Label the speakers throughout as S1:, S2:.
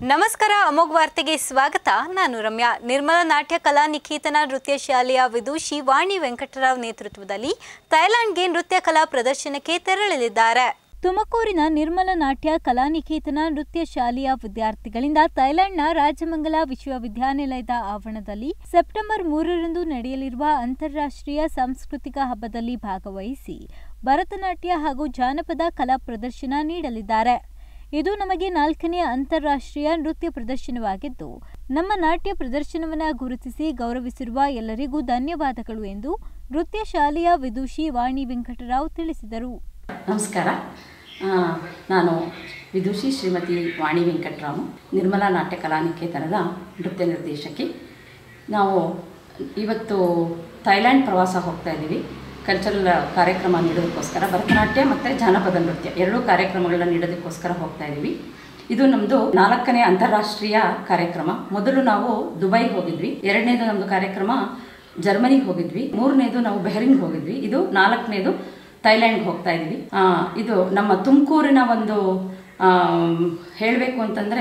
S1: ನಮಸ್ಕಾರ ಅಮೋಘ್ ವಾರ್ತೆಗೆ ಸ್ವಾಗತ ನಾನು ರಮ್ಯಾ ನಿರ್ಮಲ ನಾಟ್ಯ ಕಲಾ ನಿಕೇತನ ನೃತ್ಯ ಶಾಲೆಯ ವಿದೂಷಿ ವಾಣಿ ವೆಂಕಟರಾವ್ ನೇತೃತ್ವದಲ್ಲಿ ಥೈಲ್ಯಾಂಡ್ಗೆ ನೃತ್ಯ ಕಲಾ ಪ್ರದರ್ಶನಕ್ಕೆ ತೆರಳಲಿದ್ದಾರೆ ತುಮಕೂರಿನ ನಿರ್ಮಲ ನಾಟ್ಯ ಕಲಾನಿಕೇತನ ನೃತ್ಯ ಶಾಲೆಯ ವಿದ್ಯಾರ್ಥಿಗಳಿಂದ ಥೈಲ್ಯಾಂಡ್ನ ರಾಜಮಂಗಲ ವಿಶ್ವವಿದ್ಯಾನಿಲಯದ ಆವರಣದಲ್ಲಿ ಸೆಪ್ಟೆಂಬರ್ ಮೂರರಂದು ನಡೆಯಲಿರುವ ಅಂತಾರಾಷ್ಟ್ರೀಯ ಸಾಂಸ್ಕೃತಿಕ ಹಬ್ಬದಲ್ಲಿ ಭಾಗವಹಿಸಿ ಭರತನಾಟ್ಯ ಹಾಗೂ ಜಾನಪದ ಕಲಾ ಪ್ರದರ್ಶನ ನೀಡಲಿದ್ದಾರೆ ಇದು ನಮಗೆ ನಾಲ್ಕನೇ ಅಂತಾರಾಷ್ಟ್ರೀಯ ನೃತ್ಯ ಪ್ರದರ್ಶನವಾಗಿದ್ದು ನಮ್ಮ ನಾಟ್ಯ ಪ್ರದರ್ಶನವನ್ನ ಗುರುತಿಸಿ ಗೌರವಿಸಿರುವ ಎಲ್ಲರಿಗೂ ಧನ್ಯವಾದಗಳು ಎಂದು ನೃತ್ಯ ಶಾಲೆಯ ವಿದೂಷಿ ವಾಣಿ ವೆಂಕಟರಾವ್ ತಿಳಿಸಿದರು
S2: ನಮಸ್ಕಾರ ಆ, ನಾನು ವಿದುಷಿ ಶ್ರೀಮತಿ ವಾಣಿ ವೆಂಕಟರಾಮು ನಿರ್ಮಲಾ ನಾಟ್ಯ ಕಲಾನಿಕೇತನದ ನೃತ್ಯ ನಿರ್ದೇಶಕಿ ನಾವು ಇವತ್ತು ಥೈಲ್ಯಾಂಡ್ ಪ್ರವಾಸ ಹೋಗ್ತಾ ಇದ್ದೀವಿ ಕಲ್ಚರಲ್ ಕಾರ್ಯಕ್ರಮ ನೀಡೋದಕ್ಕೋಸ್ಕರ ಭರತನಾಟ್ಯ ಮತ್ತು ಜಾನಪದ ನೃತ್ಯ ಎರಡೂ ಕಾರ್ಯಕ್ರಮಗಳನ್ನ ನೀಡೋದಕ್ಕೋಸ್ಕರ ಹೋಗ್ತಾ ಇದ್ದೀವಿ ಇದು ನಮ್ಮದು ನಾಲ್ಕನೇ ಅಂತಾರಾಷ್ಟ್ರೀಯ ಕಾರ್ಯಕ್ರಮ ಮೊದಲು ನಾವು ದುಬೈಗೆ ಹೋಗಿದ್ವಿ ಎರಡನೇದು ನಮ್ಮದು ಕಾರ್ಯಕ್ರಮ ಜರ್ಮನಿಗೆ ಹೋಗಿದ್ವಿ ಮೂರನೇದು ನಾವು ಬೆಹರಿನ್ಗೆ ಹೋಗಿದ್ವಿ ಇದು ನಾಲ್ಕನೇದು ಥೈಲ್ಯಾಂಡ್ಗೆ ಹೋಗ್ತಾ ಇದ್ದೀವಿ ಆ, ಇದು ನಮ್ಮ ತುಮಕೂರಿನ ಒಂದು ಹೇಳಬೇಕು ಅಂತಂದರೆ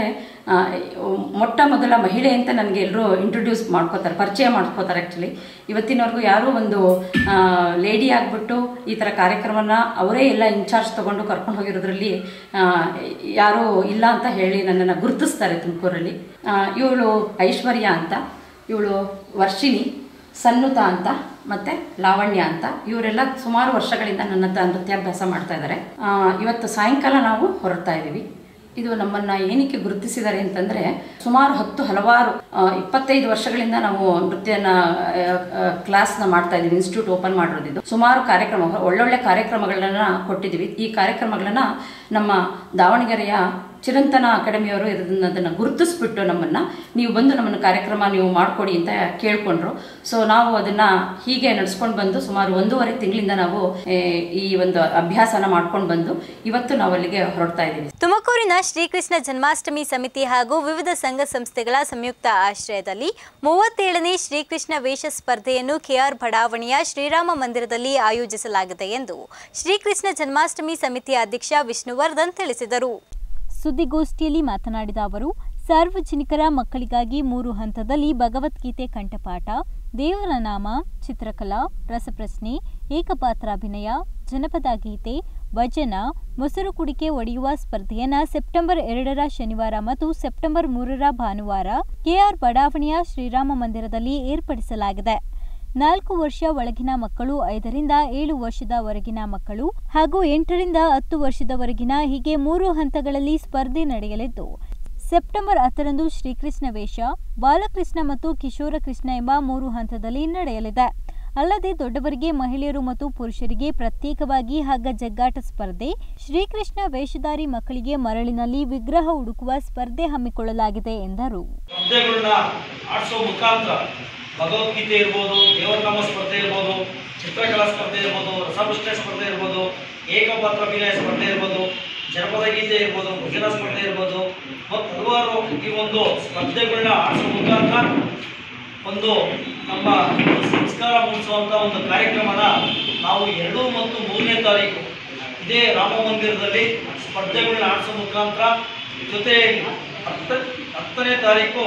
S2: ಮೊಟ್ಟ ಮೊದಲ ಮಹಿಳೆ ಅಂತ ನನಗೆ ಎಲ್ಲರೂ ಇಂಟ್ರೊಡ್ಯೂಸ್ ಮಾಡ್ಕೋತಾರೆ ಪರಿಚಯ ಮಾಡ್ಕೋತಾರೆ ಆ್ಯಕ್ಚುಲಿ ಇವತ್ತಿನವರೆಗೂ ಯಾರೂ ಒಂದು ಲೇಡಿ ಆಗಿಬಿಟ್ಟು ಈ ಥರ ಕಾರ್ಯಕ್ರಮನ ಅವರೇ ಎಲ್ಲ ಇನ್ಚಾರ್ಜ್ ತೊಗೊಂಡು ಕರ್ಕೊಂಡು ಹೋಗಿರೋದ್ರಲ್ಲಿ ಆ, ಯಾರೂ ಇಲ್ಲ ಅಂತ ಹೇಳಿ ನನ್ನನ್ನು ಗುರುತಿಸ್ತಾರೆ ತುಮಕೂರಲ್ಲಿ ಇವಳು ಐಶ್ವರ್ಯ ಅಂತ ಇವಳು ವರ್ಷಿಣಿ ಸನ್ನುತ ಅಂತ ಮತ್ತು ಲಾವಣ್ಯ ಅಂತ ಇವರೆಲ್ಲ ಸುಮಾರು ವರ್ಷಗಳಿಂದ ನನ್ನ ಹತ್ರ ನೃತ್ಯಾಭ್ಯಾಸ ಮಾಡ್ತಾ ಇದ್ದಾರೆ ಆ, ಇವತ್ತು ಸಾಯಂಕಾಲ ನಾವು ಹೊರಡ್ತಾ ಇದ್ದೀವಿ ಇದು ನಮ್ಮನ್ನು ಏನಕ್ಕೆ ಗುರುತಿಸಿದ್ದಾರೆ ಅಂತಂದರೆ ಸುಮಾರು ಹತ್ತು ಹಲವಾರು ಆ, ಇಪ್ಪತ್ತೈದು ವರ್ಷಗಳಿಂದ ನಾವು ನೃತ್ಯನ ಕ್ಲಾಸ್ನ ಮಾಡ್ತಾ ಇದ್ದೀವಿ ಇನ್ಸ್ಟಿಟ್ಯೂಟ್ ಓಪನ್ ಮಾಡಿರೋದಿದ್ದು ಸುಮಾರು ಕಾರ್ಯಕ್ರಮ ಒಳ್ಳೊಳ್ಳೆ ಕಾರ್ಯಕ್ರಮಗಳನ್ನ ಕೊಟ್ಟಿದ್ದೀವಿ ಈ ಕಾರ್ಯಕ್ರಮಗಳನ್ನ ನಮ್ಮ ದಾವಣಗೆರೆಯ ಚಿರಂತನ ಅಕಾಡೆಮಿಯವರು ಇದನ್ನ ಅದನ್ನು ಗುರುತಿಸ್ಬಿಟ್ಟು ನಮ್ಮನ್ನು ನೀವು ಬಂದು ನಮ್ಮನ್ನು ಕಾರ್ಯಕ್ರಮ ನೀವು ಮಾಡಿಕೊಡಿ ಅಂತ ಕೇಳ್ಕೊಂಡ್ರು ಸೊ ನಾವು ಅದನ್ನು ಹೀಗೆ ನಡ್ಸ್ಕೊಂಡು ಬಂದು ಸುಮಾರು ಒಂದೂವರೆ ತಿಂಗಳಿಂದ ನಾವು ಏ, ಈ ಒಂದು ಅಭ್ಯಾಸನ ಮಾಡ್ಕೊಂಡು ಬಂದು ಇವತ್ತು ನಾವು ಅಲ್ಲಿಗೆ ಹೊರಡ್ತಾ ಇದ್ದೀವಿ
S1: ತುಮಕೂರಿನ ಶ್ರೀಕೃಷ್ಣ ಜನ್ಮಾಷ್ಟಮಿ ಸಮಿತಿ ಹಾಗೂ ವಿವಿಧ ಸಂಘ ಸಂಸ್ಥೆಗಳ ಸಂಯುಕ್ತ ಆಶ್ರಯದಲ್ಲಿ ಮೂವತ್ತೇಳನೇ ಶ್ರೀಕೃಷ್ಣ ವೇಷ ಸ್ಪರ್ಧೆಯನ್ನು ಕೆಆರ್ ಬಡಾವಣೆಯ ಶ್ರೀರಾಮ ಮಂದಿರದಲ್ಲಿ ಆಯೋಜಿಸಲಾಗಿದೆ ಎಂದು ಶ್ರೀಕೃಷ್ಣ ಜನ್ಮಾಷ್ಟಮಿ ಸಮಿತಿಯ ಅಧ್ಯಕ್ಷ ವಿಷ್ಣುವರ್ಧನ್ ತಿಳಿಸಿದರು ಸುದ್ದಿಗೋಷ್ಠಿಯಲ್ಲಿ ಮಾತನಾಡಿದ ಅವರು ಸಾರ್ವಜನಿಕರ ಮಕ್ಕಳಿಗಾಗಿ ಮೂರು ಹಂತದಲ್ಲಿ ಭಗವದ್ಗೀತೆ ಕಂಠಪಾಠ ದೇವರ ನಾಮ ಚಿತ್ರಕಲಾ ರಸಪ್ರಶ್ನೆ ಏಕಪಾತ್ರಾಭಿನಯ ಜನಪದ ಗೀತೆ ಭಜನ ಮೊಸರು ಕುಡಿಕೆ ಒಡೆಯುವ ಸ್ಪರ್ಧೆಯನ್ನ ಸೆಪ್ಟೆಂಬರ್ ಎರಡರ ಶನಿವಾರ ಮತ್ತು ಸೆಪ್ಟೆಂಬರ್ ಮೂರರ ಭಾನುವಾರ ಕೆಆರ್ ಬಡಾವಣೆಯ ಶ್ರೀರಾಮ ಮಂದಿರದಲ್ಲಿ ಏರ್ಪಡಿಸಲಾಗಿದೆ ನಾಲ್ಕು ವರ್ಷ ಒಳಗಿನ ಮಕ್ಕಳು ಐದರಿಂದ ಏಳು ವರ್ಷದವರೆಗಿನ ಮಕ್ಕಳು ಹಾಗೂ ಎಂಟರಿಂದ ಹತ್ತು ವರ್ಷದವರೆಗಿನ ಹೀಗೆ ಮೂರು ಹಂತಗಳಲ್ಲಿ ಸ್ಪರ್ಧೆ ನಡೆಯಲಿದ್ದು ಸೆಪ್ಟೆಂಬರ್ ಹತ್ತರಂದು ಶ್ರೀಕೃಷ್ಣ ವೇಷ ಬಾಲಕೃಷ್ಣ ಮತ್ತು ಕಿಶೋರ ಕೃಷ್ಣ ಎಂಬ ಮೂರು ಹಂತದಲ್ಲಿ ನಡೆಯಲಿದೆ ಅಲ್ಲದೆ ದೊಡ್ಡವರಿಗೆ ಮಹಿಳೆಯರು ಮತ್ತು ಪುರುಷರಿಗೆ ಪ್ರತ್ಯೇಕವಾಗಿ ಹಗ್ಗ ಜಗ್ಗಾಟ ಸ್ಪರ್ಧೆ ಶ್ರೀಕೃಷ್ಣ ವೇಷಧಾರಿ ಮಕ್ಕಳಿಗೆ ಮರಳಿನಲ್ಲಿ ವಿಗ್ರಹ ಹುಡುಕುವ ಸ್ಪರ್ಧೆ ಹಮ್ಮಿಕೊಳ್ಳಲಾಗಿದೆ ಎಂದರು
S3: ಸ್ಪರ್ಧೆಗಳನ್ನ ಆಡಿಸೋ ಮುಖಾಂತರ ಭಗವದ್ಗೀತೆ ಇರ್ಬೋದು ದೇವರನಾಮ ಸ್ಪರ್ಧೆ ಇರ್ಬೋದು ಚಿತ್ರಕಲಾ ಸ್ಪರ್ಧೆ ಇರ್ಬೋದು ರಸಪ್ರಶ್ನೆ ಸ್ಪರ್ಧೆ ಇರ್ಬೋದು ಏಕಪಾತ್ರ ಅಭಿನಯ ಸ್ಪರ್ಧೆ ಇರ್ಬೋದು ಜನಪದ ಗೀತೆ ಇರ್ಬೋದು ಭಜನಾ ಸ್ಪರ್ಧೆ ಇರ್ಬೋದು ಮತ್ತು ಹಲವಾರು ಈ ಒಂದು ಸ್ಪರ್ಧೆಗಳನ್ನ ಆಡಿಸೋ ಮುಖಾಂತರ ಒಂದು ನಮ್ಮ ಸಂಸ್ಕಾರ ಮೂಡಿಸುವಂಥ ಒಂದು ಕಾರ್ಯಕ್ರಮನ ನಾವು ಎರಡು ಮತ್ತು ಮೂರನೇ ತಾರೀಕು ಇದೇ ರಾಮ ಮಂದಿರದಲ್ಲಿ ಸ್ಪರ್ಧೆಗಳನ್ನ ಆಡಿಸೋ ಮುಖಾಂತರ ಜೊತೆ ಹತ್ತ ಹತ್ತನೇ ತಾರೀಕು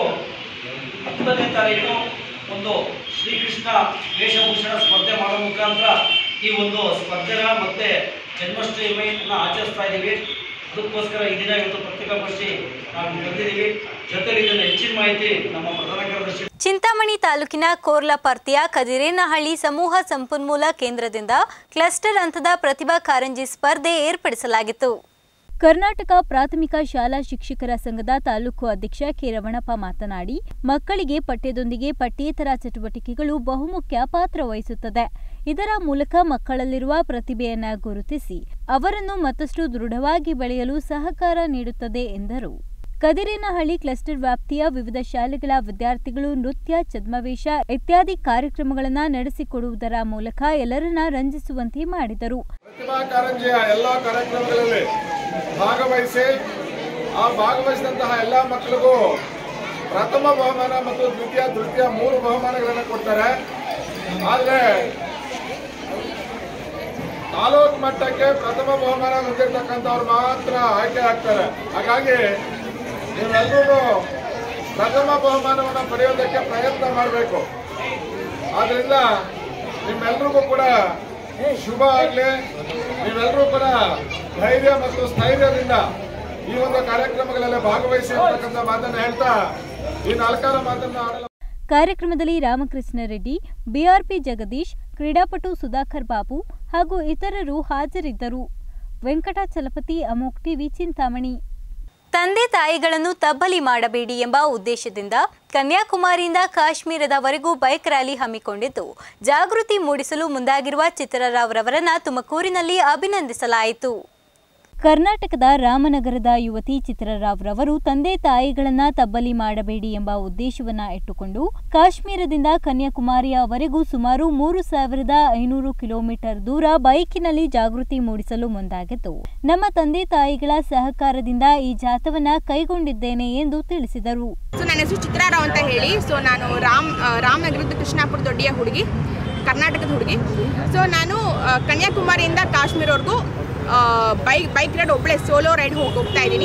S3: ಹತ್ತನೇ ತಾರೀಕು ಒಂದು ಶ್ರೀಕೃಷ್ಣ ವೇಷಭೂಷಣ ಸ್ಪರ್ಧೆ ಮಾಡೋ ಮುಖಾಂತರ ಈ ಒಂದು ಸ್ಪರ್ಧೆನ ಮತ್ತೆ ಜನ್ಮಾಷ್ಟಮಿಯನ್ನು ಆಚರಿಸ್ತಾ ಇದ್ದೀವಿ ಅದಕ್ಕೋಸ್ಕರ ಈ ದಿನ ಇವತ್ತು ಪತ್ರಿಕಾಗೋಷ್ಠಿ ನಾವು ಬಂದಿದ್ದೀವಿ ಜೊತೆಲಿ ಇದನ್ನು ಹೆಚ್ಚಿನ ಮಾಹಿತಿ ನಮ್ಮ ಪ್ರಧಾನ ಕಾರ್ಯದರ್ಶಿ
S1: ಚಿಂತಾಮಣಿ ತಾಲೂಕಿನ ಕೋರ್ಲಪರ್ತಿಯ ಕದಿರೇನಹಳ್ಳಿ ಸಮೂಹ ಸಂಪನ್ಮೂಲ ಕೇಂದ್ರದಿಂದ ಕ್ಲಸ್ಟರ್ ಹಂತದ ಪ್ರತಿಭಾ ಕಾರಂಜಿ ಸ್ಪರ್ಧೆ ಏರ್ಪಡಿಸಲಾಗಿತ್ತು ಕರ್ನಾಟಕ ಪ್ರಾಥಮಿಕ ಶಾಲಾ ಶಿಕ್ಷಕರ ಸಂಘದ ತಾಲೂಕು ಅಧ್ಯಕ್ಷ ಕೆ ರಮಣಪ್ಪ ಮಾತನಾಡಿ ಮಕ್ಕಳಿಗೆ ಪಠ್ಯದೊಂದಿಗೆ ಪಠ್ಯೇತರ ಚಟುವಟಿಕೆಗಳು ಬಹುಮುಖ್ಯ ಪಾತ್ರ ವಹಿಸುತ್ತದೆ ಇದರ ಮೂಲಕ ಮಕ್ಕಳಲ್ಲಿರುವ ಪ್ರತಿಭೆಯನ್ನ ಗುರುತಿಸಿ ಅವರನ್ನು ಮತ್ತಷ್ಟು ದೃಢವಾಗಿ ಬೆಳೆಯಲು ಸಹಕಾರ ನೀಡುತ್ತದೆ ಎಂದರು ಕದಿರೇನಹಳ್ಳಿ ಕ್ಲಸ್ಟರ್ ವ್ಯಾಪ್ತಿಯ ವಿವಿಧ ಶಾಲೆಗಳ ವಿದ್ಯಾರ್ಥಿಗಳು ನೃತ್ಯ ಛದ್ಮವೇಶ ಇತ್ಯಾದಿ ಕಾರ್ಯಕ್ರಮಗಳನ್ನು ನಡೆಸಿಕೊಡುವುದರ ಮೂಲಕ ಎಲ್ಲರನ್ನ ರಂಜಿಸುವಂತೆ ಮಾಡಿದರು
S4: ಪ್ರತಿಭಾ ಕಾರಂಜಿಯ ಎಲ್ಲ ಕಾರ್ಯಕ್ರಮಗಳಲ್ಲಿ ಭಾಗವಹಿಸಿ ಆ ಭಾಗವಹಿಸಿದಂತಹ ಎಲ್ಲ ಮಕ್ಕಳಿಗೂ ಪ್ರಥಮ ಬಹುಮಾನ ಮತ್ತು ದ್ವಿತೀಯ ತೃತೀಯ ಮೂರು ಬಹುಮಾನಗಳನ್ನು ಕೊಡ್ತಾರೆ ಆದರೆ ತಾಲೂಕು ಮಟ್ಟಕ್ಕೆ ಪ್ರಥಮ ಬಹುಮಾನ ಹೊಂದಿರತಕ್ಕಂಥವ್ರು ಮಾತ್ರ ಆಯ್ಕೆ ಆಗ್ತಾರೆ ಹಾಗಾಗಿ ನೀವೆಲ್ಲರೂ ಪ್ರಥಮ ಬಹುಮಾನವನ್ನು ಪಡೆಯೋದಕ್ಕೆ ಪ್ರಯತ್ನ ಮಾಡಬೇಕು ಆದ್ರಿಂದ ನಿಮ್ಮೆಲ್ರಿಗೂ ಕೂಡ ಶುಭ ಆಗಲಿ ನೀವೆಲ್ಲರೂ ಕೂಡ ಧೈರ್ಯ ಮತ್ತು ಸ್ಥೈರ್ಯದಿಂದ ಈ ಒಂದು ಕಾರ್ಯಕ್ರಮಗಳಲ್ಲಿ ಭಾಗವಹಿಸಿ ಅಂತಕ್ಕಂಥ ಮಾತನ್ನು ಹೇಳ್ತಾ ಈ ನಾಲ್ಕಾರು ಮಾತನ್ನ ಆಡಲು
S1: ಕಾರ್ಯಕ್ರಮದಲ್ಲಿ ರಾಮಕೃಷ್ಣ ರೆಡ್ಡಿ ಬಿಆರ್ಪಿ ಜಗದೀಶ್ ಕ್ರೀಡಾಪಟು ಸುಧಾಕರ್ ಬಾಬು ಹಾಗೂ ಇತರರು ಹಾಜರಿದ್ದರು ವೆಂಕಟಾಚಲಪತಿ ಅಮೋಕ್ ಟಿವಿ ಚಿಂತಾಮಣಿ ತಂದೆ ತಾಯಿಗಳನ್ನು ತಬ್ಬಲಿ ಮಾಡಬೇಡಿ ಎಂಬ ಉದ್ದೇಶದಿಂದ ಕನ್ಯಾಕುಮಾರಿಯಿಂದ ಕಾಶ್ಮೀರದವರೆಗೂ ಬೈಕ್ ರ್ಯಾಲಿ ಹಮ್ಮಿಕೊಂಡಿದ್ದು ಜಾಗೃತಿ ಮೂಡಿಸಲು ಮುಂದಾಗಿರುವ ಚಿತ್ರರಾವ್ ರವರನ್ನ ತುಮಕೂರಿನಲ್ಲಿ ಅಭಿನಂದಿಸಲಾಯಿತು ಕರ್ನಾಟಕದ ರಾಮನಗರದ ಯುವತಿ ಚಿತ್ರರಾವ್ ರವರು ತಂದೆ ತಾಯಿಗಳನ್ನ ತಬ್ಬಲಿ ಮಾಡಬೇಡಿ ಎಂಬ ಉದ್ದೇಶವನ್ನ ಇಟ್ಟುಕೊಂಡು ಕಾಶ್ಮೀರದಿಂದ ಕನ್ಯಾಕುಮಾರಿಯವರೆಗೂ ಸುಮಾರು ಮೂರು ಸಾವಿರದ ಐನೂರು ಕಿಲೋಮೀಟರ್ ದೂರ ಬೈಕಿನಲ್ಲಿ ಜಾಗೃತಿ ಮೂಡಿಸಲು ಮುಂದಾಗಿದ್ದು ನಮ್ಮ ತಂದೆ ತಾಯಿಗಳ ಸಹಕಾರದಿಂದ ಈ ಜಾಥವನ್ನ ಕೈಗೊಂಡಿದ್ದೇನೆ ಎಂದು ತಿಳಿಸಿದರು
S5: ಸೊ ನನ್ನ ಹೆಸರು ಚಿತ್ರಾರಾವ್ ಅಂತ ಹೇಳಿ ಸೊ ನಾನು ರಾಮ್ ಆ, ರಾಮನಗರದ ಕೃಷ್ಣಾಪುರ ದೊಡ್ಡಿಯ ಹುಡುಗಿ ಕರ್ನಾಟಕದ ಹುಡುಗಿ ಸೊ ನಾನು ಆ, ಕನ್ಯಾಕುಮಾರಿಯಿಂದ ಕಾಶ್ಮೀರವರೆಗೂ ಬೈಕ್ ಬೈಕ್ ರೈಡ್ ಒಬ್ಬಳೆ ಸೋಲೋ ರೈಡ್ ಹೋಗಿ ಹೋಗ್ತಾ ಇದ್ದೀನಿ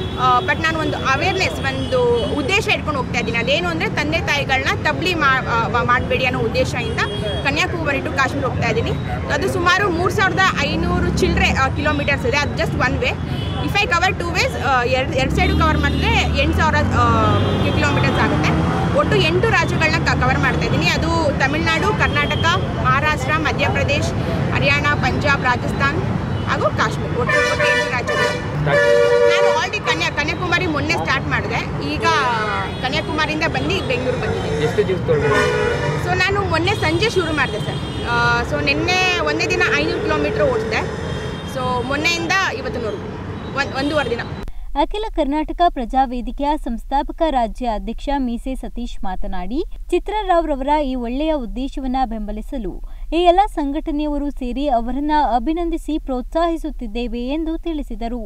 S5: ಬಟ್ ನಾನು ಒಂದು ಅವೇರ್ನೆಸ್ ಒಂದು ಉದ್ದೇಶ ಇಟ್ಕೊಂಡು ಹೋಗ್ತಾ ಇದ್ದೀನಿ ಅದೇನು ಅಂದರೆ ತಂದೆ ತಾಯಿಗಳನ್ನ ತಬ್ಲಿ ಮಾಡಬೇಡಿ ಅನ್ನೋ ಉದ್ದೇಶದಿಂದ ಕನ್ಯಾಕುಮಾರಿ ಟು ಕಾಶ್ಮೀರ ಹೋಗ್ತಾ ಇದ್ದೀನಿ ಅದು ಸುಮಾರು ಮೂರು ಸಾವಿರದ ಐನೂರು ಚಿಲ್ಲರೆ ಕಿಲೋಮೀಟರ್ಸ್ ಇದೆ ಅದು just one way if I cover two ways ಎರಡು ಎರಡು ಸೈಡು ಕವರ್ ಮಾಡಿದ್ರೆ ಎಂಟು ಸಾವಿರ ಕಿಲೋಮೀಟರ್ಸ್ ಆಗುತ್ತೆ ಒಟ್ಟು ಎಂಟು ರಾಜ್ಯಗಳನ್ನ ಕವರ್ ಮಾಡ್ತಾ ಇದ್ದೀನಿ ಅದು ತಮಿಳುನಾಡು ಕರ್ನಾಟಕ ಮಹಾರಾಷ್ಟ್ರ ಮಧ್ಯಪ್ರದೇಶ್ ಹರಿಯಾಣ ಪಂಜಾಬ್ ರಾಜಸ್ಥಾನ್ ಹಾಗೂ ಕಾಶ್ಮೀರ ಒಟ್ಟು ಒಟ್ಟು ಎಂಟು ರಾಜ್ಯಗಳು ನಾನು ಆಲ್ರೆಡಿ ಕನ್ಯಾ ಕನ್ಯಾಕುಮಾರಿ ಮೊನ್ನೆ ಸ್ಟಾರ್ಟ್ ಮಾಡಿದೆ ಈಗ ಕನ್ಯಾಕುಮಾರಿಯಿಂದ ಬಂದು ಬೆಂಗಳೂರು ಬಂದಿದ್ದೀನಿ
S6: ಎಷ್ಟು ದಿವಸದೊಳಗಡೆ
S5: ಸೊ ನಾನು ಮೊನ್ನೆ ಸಂಜೆ ಶುರು ಮಾಡಿದೆ ಸರ್ ಸೊ ನಿನ್ನೆ ಒಂದೇ ದಿನ ಐನೂರು ಕಿಲೋಮೀಟ್ರ್ ಓಡಿಸಿದೆ ಸೊ ಮೊನ್ನೆಯಿಂದ ಇವತ್ತಿನವರೆಗೂ ಒಂದು ಒಂದೂವರೆ ದಿನ
S1: ಅಖಿಲ ಕರ್ನಾಟಕ ಪ್ರಜಾವೇದಿಕೆಯ ಸಂಸ್ಥಾಪಕ ರಾಜ್ಯ ಅಧ್ಯಕ್ಷ ಮೀಸೆ ಸತೀಶ್ ಮಾತನಾಡಿ ಚಿತ್ರರಾವ್ ರವರ ಈ ಒಳ್ಳೆಯ ಉದ್ದೇಶವನ್ನ ಬೆಂಬಲಿಸಲು ಈ ಎಲ್ಲ ಸಂಘಟನೆಯವರು ಸೇರಿ ಅವರನ್ನ ಅಭಿನಂದಿಸಿ ಪ್ರೋತ್ಸಾಹಿಸುತ್ತಿದ್ದೇವೆ ಎಂದು ತಿಳಿಸಿದರು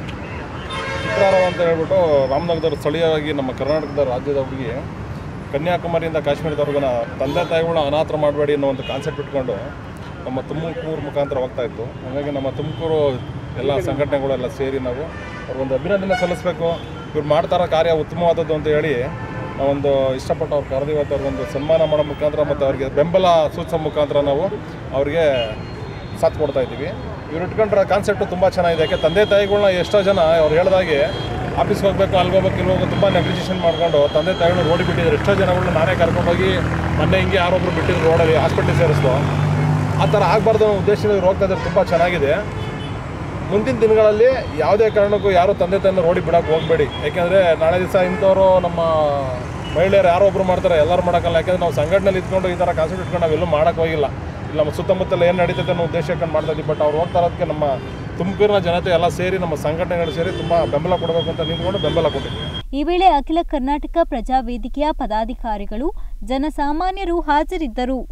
S7: ಚಿತ್ರಾರಾವ್ ಅಂತ ಹೇಳ್ಬಿಟ್ಟು ರಾಮನಗರದ ಸ್ಥಳೀಯವಾಗಿ ನಮ್ಮ ಕರ್ನಾಟಕದ ರಾಜ್ಯದ ಹುಡುಗಿ ಕನ್ಯಾಕುಮಾರಿಯಿಂದ ಕಾಶ್ಮೀರದವರೆಗೂ ತಂದೆ ತಾಯಿಗಳನ್ನ ಅನಾಥ ಮಾಡಬೇಡಿ ಅನ್ನೋ ಒಂದು ಕಾನ್ಸೆಪ್ಟ್ ಇಟ್ಕೊಂಡು ನಮ್ಮ ತುಮಕೂರು ಮುಖಾಂತರ ಹೋಗ್ತಾ ಇತ್ತು ಹಾಗಾಗಿ ನಮ್ಮ ತುಮಕೂರು ಎಲ್ಲ ಸಂಘಟನೆಗಳೆಲ್ಲ ಸೇರಿ ನಾವು ಅವ್ರಿಗೊಂದು ಅಭಿನಂದನೆ ಸಲ್ಲಿಸಬೇಕು ಇವ್ರು ಮಾಡ್ತಾರ ಕಾರ್ಯ ಉತ್ತಮವಾದದ್ದು ಅಂತ ಹೇಳಿ ನಾವೊಂದು ಇಷ್ಟಪಟ್ಟು ಅವ್ರು ಕರೆದು ಇವತ್ತು ಅವ್ರಿಗೊಂದು ಸನ್ಮಾನ ಮಾಡೋ ಮುಖಾಂತರ ಮತ್ತು ಅವ್ರಿಗೆ ಬೆಂಬಲ ಸೂಚಿಸೋ ಮುಖಾಂತರ ನಾವು ಅವ್ರಿಗೆ ಸಾಥ್ ಕೊಡ್ತಾ ಇದ್ದೀವಿ ಇವ್ರು ಇಟ್ಕೊಂಡ್ರೆ ಕಾನ್ಸೆಪ್ಟು ತುಂಬ ಚೆನ್ನಾಗಿದೆ ಯಾಕೆ ತಂದೆ ತಾಯಿಗಳನ್ನ ಎಷ್ಟೋ ಜನ ಅವ್ರು ಹೇಳ್ದಾಗೆ ಆಫೀಸ್ಗೆ ಹೋಗ್ಬೇಕು ಅಲ್ಲಿಗೆ ಹೋಗ್ಬೇಕು ಇಲ್ಲಿ ಹೋಗ್ಬೇಕು ತುಂಬ ನೆಗ್ಲಿಜೇಷನ್ ಮಾಡ್ಕೊಂಡು ತಂದೆ ತಾಯಿಗಳನ್ನ ರೋಡಿ ಬಿಟ್ಟಿದ್ದಾರೆ ಎಷ್ಟೋ ಜನಗಳನ್ನ ನಾನೇ ಕರ್ಕೊಂಡೋಗಿ ಮೊನ್ನೆ ಹಿಂಗೆ ಯಾರೊಬ್ರು ಬಿಟ್ಟಿದ್ರು ರೋಡಲ್ಲಿ ಹಾಸ್ಪಿಟ್ಲ್ ಸೇರಿಸ್ತು ಆ ಥರ ಆಗಬಾರ್ದು ಅನ್ನೋ ಉದ್ದೇಶದಿಂದ ಇವ್ರು ಹೋಗ್ತಾ ಇದ್ದಾರೆ ತುಂಬ ಚೆನ್ನಾಗಿದೆ ಮುಂದಿನ ದಿನಗಳಲ್ಲಿ ಯಾವುದೇ ಕಾರಣಕ್ಕೂ ಯಾರು ತಂದೆ ತಾಯಿನ ರೋಡಿ ಬಿಡಕ್ಕೆ ಹೋಗಬೇಡಿ ಯಾಕೆಂದರೆ ನಾಳೆ ದಿವಸ ಇಂಥವ್ರು ನಮ್ಮ ಮಹಿಳೆಯರು ಯಾರೋ ಒಬ್ರು ಮಾಡ್ತಾರೆ ಎಲ್ಲರೂ ಮಾಡೋಕ್ಕಲ್ಲ ಯಾಕೆಂದ್ರೆ ನಾವು ಸಂಘಟನೆಯಲ್ಲಿ ಇದ್ಕೊಂಡು ಈ ಥರ ಕಾನ್ಸೆಪ್ಟ್ ಇಟ್ಕೊಂಡು ನಾವೆಲ್ಲೂ ಮಾಡೋಕ್ಕೆ ಹೋಗಿಲ್ಲ ಇಲ್ಲಿ ನಮ್ಮ ಸುತ್ತಮುತ್ತಲ ಏನು ನಡೀತೈತೆ ಅನ್ನೋ ಉದ್ದೇಶ ಇಟ್ಕೊಂಡು ಮಾಡ್ತಾ ಇದ್ದೀವಿ ಬಟ್ ಅವ್ರು ಹೋಗ್ತಾ ಇರೋದಕ್ಕೆ ನಮ್ಮ ತುಮಕೂರಿನ ಜನತೆ ಎಲ್ಲ ಸೇರಿ ನಮ್ಮ ಸಂಘಟನೆಗಳು ಸೇರಿ ತುಂಬ ಬೆಂಬಲ ಕೊಡಬೇಕು ಅಂತ ನಿಂತ್ಕೊಂಡು ಬೆಂಬಲ ಕೊಟ್ಟಿದ್ದೀವಿ
S1: ಈ ವೇಳೆ ಅಖಿಲ ಕರ್ನಾಟಕ ಪ್ರಜಾವೇದಿಕೆಯ ಪದಾಧಿಕಾರಿಗಳು ಜನಸಾಮಾನ್ಯರು ಹಾಜರಿದ್ದರು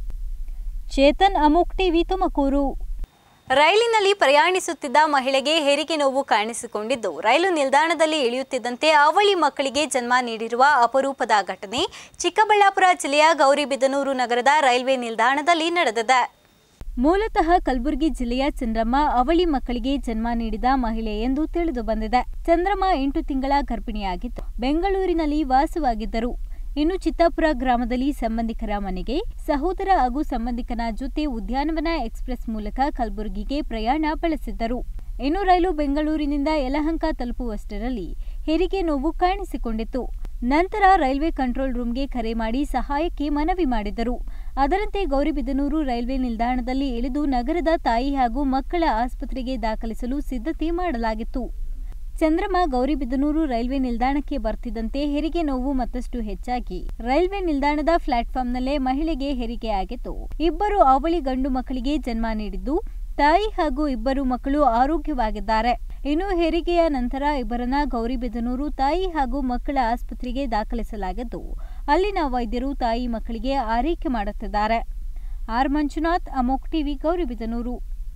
S1: ಚೇತನ್ ಅಮೋಕ್ ಟಿವಿ ತುಮಕೂರು ರೈಲಿನಲ್ಲಿ ಪ್ರಯಾಣಿಸುತ್ತಿದ್ದ ಮಹಿಳೆಗೆ ಹೆರಿಗೆ ನೋವು ಕಾಣಿಸಿಕೊಂಡಿದ್ದು ರೈಲು ನಿಲ್ದಾಣದಲ್ಲಿ ಇಳಿಯುತ್ತಿದ್ದಂತೆ ಅವಳಿ ಮಕ್ಕಳಿಗೆ ಜನ್ಮ ನೀಡಿರುವ ಅಪರೂಪದ ಘಟನೆ ಚಿಕ್ಕಬಳ್ಳಾಪುರ ಜಿಲ್ಲೆಯ ಗೌರಿಬಿದನೂರು ನಗರದ ರೈಲ್ವೆ ನಿಲ್ದಾಣದಲ್ಲಿ ನಡೆದಿದೆ ಮೂಲತಃ ಕಲಬುರಗಿ ಜಿಲ್ಲೆಯ ಚಂದ್ರಮ್ಮ ಅವಳಿ ಮಕ್ಕಳಿಗೆ ಜನ್ಮ ನೀಡಿದ ಮಹಿಳೆ ಎಂದು ತಿಳಿದು ಬಂದಿದೆ ಚಂದ್ರಮ್ಮ ಎಂಟು ತಿಂಗಳ ಗರ್ಭಿಣಿಯಾಗಿದ್ದು ಬೆಂಗಳೂರಿನಲ್ಲಿ ವಾಸವಾಗಿದ್ದರು ಇನ್ನು ಚಿತ್ತಾಪುರ ಗ್ರಾಮದಲ್ಲಿ ಸಂಬಂಧಿಕರ ಮನೆಗೆ ಸಹೋದರ ಹಾಗೂ ಸಂಬಂಧಿಕನ ಜೊತೆ ಉದ್ಯಾನವನ ಎಕ್ಸ್ಪ್ರೆಸ್ ಮೂಲಕ ಕಲಬುರಗಿಗೆ ಪ್ರಯಾಣ ಬೆಳೆಸಿದ್ದರು ಇನ್ನು ರೈಲು ಬೆಂಗಳೂರಿನಿಂದ ಯಲಹಂಕ ತಲುಪುವಷ್ಟರಲ್ಲಿ ಹೆರಿಗೆ ನೋವು ಕಾಣಿಸಿಕೊಂಡಿತ್ತು ನಂತರ ರೈಲ್ವೆ ಕಂಟ್ರೋಲ್ ರೂಮ್ಗೆ ಕರೆ ಮಾಡಿ ಸಹಾಯಕ್ಕೆ ಮನವಿ ಮಾಡಿದರು ಅದರಂತೆ ಗೌರಿಬಿದನೂರು ರೈಲ್ವೆ ನಿಲ್ದಾಣದಲ್ಲಿ ಇಳಿದು ನಗರದ ತಾಯಿ ಹಾಗೂ ಮಕ್ಕಳ ಆಸ್ಪತ್ರೆಗೆ ದಾಖಲಿಸಲು ಸಿದ್ಧತೆ ಮಾಡಲಾಗಿತ್ತು ಚಂದ್ರಮ್ಮ ಗೌರಿಬಿದನೂರು ರೈಲ್ವೆ ನಿಲ್ದಾಣಕ್ಕೆ ಬರ್ತಿದ್ದಂತೆ ಹೆರಿಗೆ ನೋವು ಮತ್ತಷ್ಟು ಹೆಚ್ಚಾಗಿ ರೈಲ್ವೆ ನಿಲ್ದಾಣದ ಪ್ಲಾಟ್ಫಾರ್ಮ್ನಲ್ಲೇ ಮಹಿಳೆಗೆ ಹೆರಿಗೆಯಾಗಿತ್ತು ಇಬ್ಬರು ಅವಳಿ ಗಂಡು ಮಕ್ಕಳಿಗೆ ಜನ್ಮ ನೀಡಿದ್ದು ತಾಯಿ ಹಾಗೂ ಇಬ್ಬರು ಮಕ್ಕಳು ಆರೋಗ್ಯವಾಗಿದ್ದಾರೆ ಇನ್ನು ಹೆರಿಗೆಯ ನಂತರ ಇಬ್ಬರನ್ನ ಗೌರಿಬಿದನೂರು ತಾಯಿ ಹಾಗೂ ಮಕ್ಕಳ ಆಸ್ಪತ್ರೆಗೆ ದಾಖಲಿಸಲಾಗಿದ್ದು ಅಲ್ಲಿನ ವೈದ್ಯರು ತಾಯಿ ಮಕ್ಕಳಿಗೆ ಆರೈಕೆ ಮಾಡುತ್ತಿದ್ದಾರೆ ಆರ್ ಮಂಜುನಾಥ್ ಅಮೋಕ್ ಟಿವಿ ಗೌರಿಬಿದನೂರು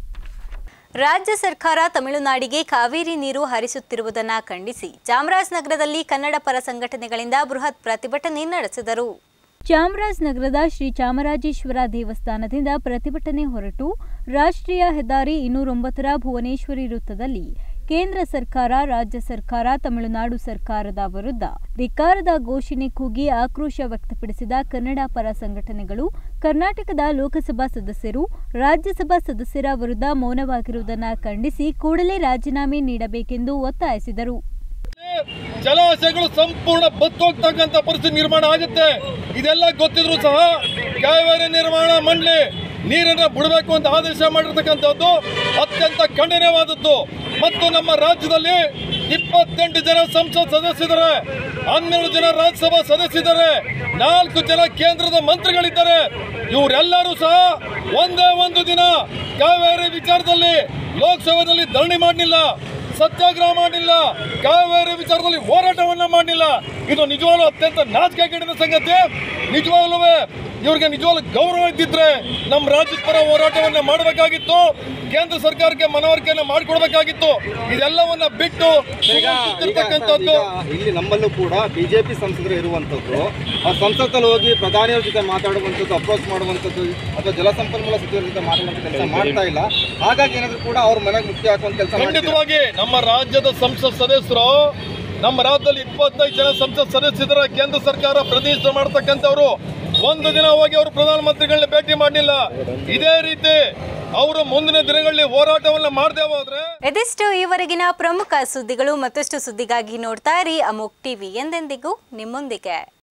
S1: ರಾಜ್ಯ ಸರ್ಕಾರ ತಮಿಳುನಾಡಿಗೆ ಕಾವೇರಿ ನೀರು ಹರಿಸುತ್ತಿರುವುದನ್ನು ಖಂಡಿಸಿ ಚಾಮರಾಜನಗರದಲ್ಲಿ ಕನ್ನಡ ಪರ ಸಂಘಟನೆಗಳಿಂದ ಬೃಹತ್ ಪ್ರತಿಭಟನೆ ನಡೆಸಿದರು ಚಾಮರಾಜನಗರದ ಶ್ರೀ ಚಾಮರಾಜೇಶ್ವರ ದೇವಸ್ಥಾನದಿಂದ ಪ್ರತಿಭಟನೆ ಹೊರಟು ರಾಷ್ಟ್ರೀಯ ಹೆದ್ದಾರಿ ಇನ್ನೂರೊಂಬತ್ತರ ಭುವನೇಶ್ವರಿ ವೃತ್ತದಲ್ಲಿ ಕೇಂದ್ರ ಸರ್ಕಾರ ರಾಜ್ಯ ಸರ್ಕಾರ ತಮಿಳುನಾಡು ಸರ್ಕಾರದ ವಿರುದ್ಧ ಧಿಕ್ಕಾರದ ಘೋಷಣೆ ಕೂಗಿ ಆಕ್ರೋಶ ವ್ಯಕ್ತಪಡಿಸಿದ ಕನ್ನಡ ಪರ ಸಂಘಟನೆಗಳು ಕರ್ನಾಟಕದ ಲೋಕಸಭಾ ಸದಸ್ಯರು ರಾಜ್ಯಸಭಾ ಸದಸ್ಯರ ವಿರುದ್ಧ ಮೌನವಾಗಿರುವುದನ್ನು ಖಂಡಿಸಿ ಕೂಡಲೇ ರಾಜೀನಾಮೆ ನೀಡಬೇಕೆಂದು ಒತ್ತಾಯಿಸಿದರು
S7: ಜಲಾಶಯಗಳು ಸಂಪೂರ್ಣ ಬತ್ತೋಗ್ತಕ್ಕಂಥ ಪರಿಸ್ಥಿತಿ ನಿರ್ಮಾಣ ಆಗುತ್ತೆ ಇದೆಲ್ಲ ಗೊತ್ತಿದ್ರು ಸಹ ಕಾವೇರಿ ನಿರ್ಮಾಣ ಮಂಡಳಿ ನೀರನ್ನ ಬಿಡಬೇಕು ಅಂತ ಆದೇಶ ಮಾಡಿರ್ತಕ್ಕಂಥದ್ದು ಅತ್ಯಂತ ಖಂಡನೀಯವಾದದ್ದು ಮತ್ತು ನಮ್ಮ ರಾಜ್ಯದಲ್ಲಿ ಇಪ್ಪತ್ತೆಂಟು ಜನ ಸಂಸತ್ ಸದಸ್ಯರಿದ್ದಾರೆ ಹನ್ನೆರಡು ಜನ ರಾಜ್ಯಸಭಾ ಸದಸ್ಯರಿದ್ದಾರೆ ನಾಲ್ಕು ಜನ ಕೇಂದ್ರದ ಮಂತ್ರಿಗಳಿದ್ದಾರೆ ಇವರೆಲ್ಲರೂ ಸಹ ಒಂದೇ ಒಂದು ದಿನ ಕಾವೇರಿ ವಿಚಾರದಲ್ಲಿ ಲೋಕಸಭೆಯಲ್ಲಿ ಧರಣಿ ಮಾಡಲಿಲ್ಲ ಸತ್ಯಾಗ್ರಹ ಮಾಡಲಿಲ್ಲ ಕಾವೇರಿ ವಿಚಾರದಲ್ಲಿ ಹೋರಾಟವನ್ನ ಮಾಡಲಿಲ್ಲ ಇದು ನಿಜವಾಗ್ಲೂ ಅತ್ಯಂತ ನಾಚಿಕೆಗೇಡಿನ ಸಂಗತಿ ನಿಜವಾಗ್ಲೂ ಇವ್ರಿಗೆ ನಿಜವಾಗ್ಲೂ ಗೌರವ ಇದ್ದಿದ್ರೆ ನಮ್ಮ ರಾಜ್ಯದ ಪರ ಹೋರಾಟವನ್ನ ಮಾಡಬೇಕಾಗಿತ್ತು ಕೇಂದ್ರ ಸರ್ಕಾರಕ್ಕೆ ಮನವರಿಕೆಯನ್ನ ಮಾಡಿಕೊಡ್ಬೇಕಾಗಿತ್ತು ಇದೆಲ್ಲವನ್ನ ಬಿಟ್ಟು ಸುಮ್ಮನಿರ್ತಕ್ಕಂಥದ್ದು
S6: ಇಲ್ಲಿ ನಮ್ಮಲ್ಲೂ ಕೂಡ ಬಿಜೆಪಿ ಸಂಸದರು ಇರುವಂಥದ್ದು ಆ ಸಂಸತ್ತಲ್ಲಿ ಹೋಗಿ ಪ್ರಧಾನಿಯವ್ರ ಜೊತೆ ಮಾತಾಡುವಂಥದ್ದು ಅಪ್ರೋಚ್ ಮಾಡುವಂಥದ್ದು ಅಥವಾ ಜಲಸಂಪನ್ಮೂಲ ಸಚಿವರ ಜೊತೆ ಮಾತಾಡುವಂಥ ಕೆಲಸ ಮಾಡ್ತಾ ಇಲ್ಲ ಹಾಗಾಗಿ ಏನಾದರೂ ಕೂಡ ಅವ್ರ ಮನೆಗೆ ಮುಖ್ಯ ಹಾಕುವಂತ ಕೆಲಸ ಮಾಡ್ತಿದ್ದಾರೆ.
S7: ಖಂಡಿತವಾಗಿ ನಮ್ಮ ರಾಜ್ಯದ ಸಂಸತ್ ಸದಸ್ಯರು ನಮ್ಮ ರಾಜ್ಯದಲ್ಲಿ ಇಪ್ಪತ್ತೈದು ಜನ ಸಂಸತ್ ಸದಸ್ಯರ ಕೇಂದ್ರ ಸರ್ಕಾರ ಪ್ರತಿಷ್ಠೆ ಮಾಡತಕ್ಕಂಥವ್ರು ಒಂದು ದಿನ ಹೋಗಿ ಅವರು ಪ್ರಧಾನಮಂತ್ರಿಗಳನ್ನ ಭೇಟಿ ಮಾಡಲಿಲ್ಲ ಇದೇ ರೀತಿ ಅವರು ಮುಂದಿನ ದಿನಗಳಲ್ಲಿ ಹೋರಾಟವನ್ನ ಮಾಡದೆ ಹೋದ್ರೆ
S1: ಇದಿಷ್ಟು ಈವರೆಗಿನ ಪ್ರಮುಖ ಸುದ್ದಿಗಳು ಮತ್ತಷ್ಟು ಸುದ್ದಿಗಾಗಿ ನೋಡ್ತಾ ಇರಿ ಅಮೋಕ್ ಟಿವಿ ಎಂದೆಂದಿಗೂ ನಿಮ್ಮೊಂದಿಗೆ